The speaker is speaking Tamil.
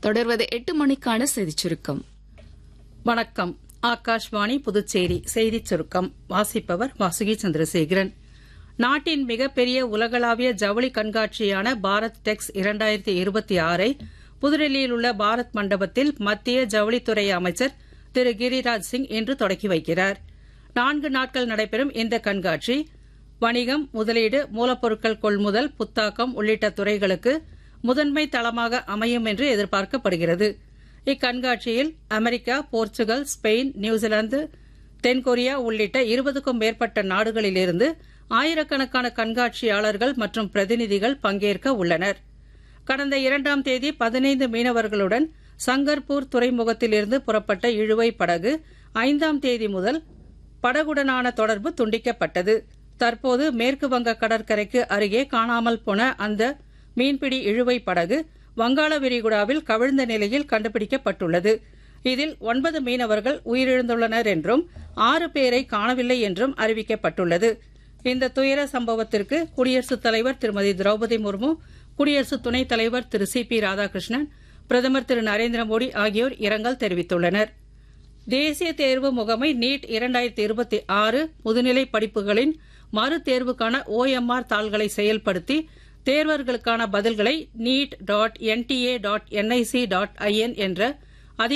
தொடர்வது எட்டு மணிக்கான செய்திச் சுருக்கம் வணக்கம் ஆகாஷ்வாணி புதுச்சேரி செய்திச் சுருக்கம் வாசிப்பவர் வாசுகி சந்திரசேகரன் நாட்டின் மிகப்பெரிய உலகளாவிய ஜவுளி கண்காட்சியான பாரத் டெக்ஸ் இரண்டாயிரத்தி இருபத்தி ஆறை புதுடெல்லியில் உள்ள பாரத் மண்டபத்தில் மத்திய ஜவுளித்துறை அமைச்சர் திரு கிரிராஜ் சிங் இன்று தொடக்கி வைக்கிறார் நான்கு நாட்கள் நடைபெறும் இந்த கண்காட்சி வணிகம் முதலீடு மூலப்பொருட்கள் கொள்முதல் புத்தாக்கம் உள்ளிட்ட துறைகளுக்கு முதன்மை தளமாக அமையும் என்று எதிர்பார்க்கப்படுகிறது இக்கண்காட்சியில் அமெரிக்கா போர்ச்சுகல் ஸ்பெயின் நியூசிலாந்து தென்கொரியா உள்ளிட்ட இருபதுக்கும் மேற்பட்ட நாடுகளிலிருந்து ஆயிரக்கணக்கான கண்காட்சியாளர்கள் மற்றும் பிரதிநிதிகள் பங்கேற்க உள்ளனர் கடந்த இரண்டாம் தேதி பதினைந்து மீனவர்களுடன் சங்கர்பூர் துறைமுகத்திலிருந்து புறப்பட்ட இழுவை படகு ஐந்தாம் தேதி முதல் படகுடனான தொடர்பு துண்டிக்கப்பட்டது தற்போது மேற்கு வங்க கடற்கரைக்கு அருகே காணாமல் போன அந்த மீன்பிடி இழுவை படகு வங்காள விரிகுடாவில் கவிழ்ந்த நிலையில் கண்டுபிடிக்கப்பட்டுள்ளது இதில் ஒன்பது மீனவர்கள் உயிரிழந்துள்ளனர் என்றும் ஆறு பேரை காணவில்லை என்றும் அறிவிக்கப்பட்டுள்ளது இந்த துயர சம்பவத்திற்கு குடியரசுத் தலைவர் திருமதி திரௌபதி முர்மு குடியரசு துணைத் தலைவர் திரு சி பி ராதாகிருஷ்ணன் பிரதமர் திரு நரேந்திர மோடி ஆகியோர் இரங்கல் தெரிவித்துள்ளனர் தேசிய தேர்வு முகமை நீட் இரண்டாயிரத்தி இருபத்தி ஆறு முதுநிலை படிப்புகளின் மறு தேர்வுக்கான ஓஎம்ஆர் தாள்களை செயல்படுத்தி தேர்வர்களுக்கான பதில்களை NEET dot NTA dot NIC dot IN என்ற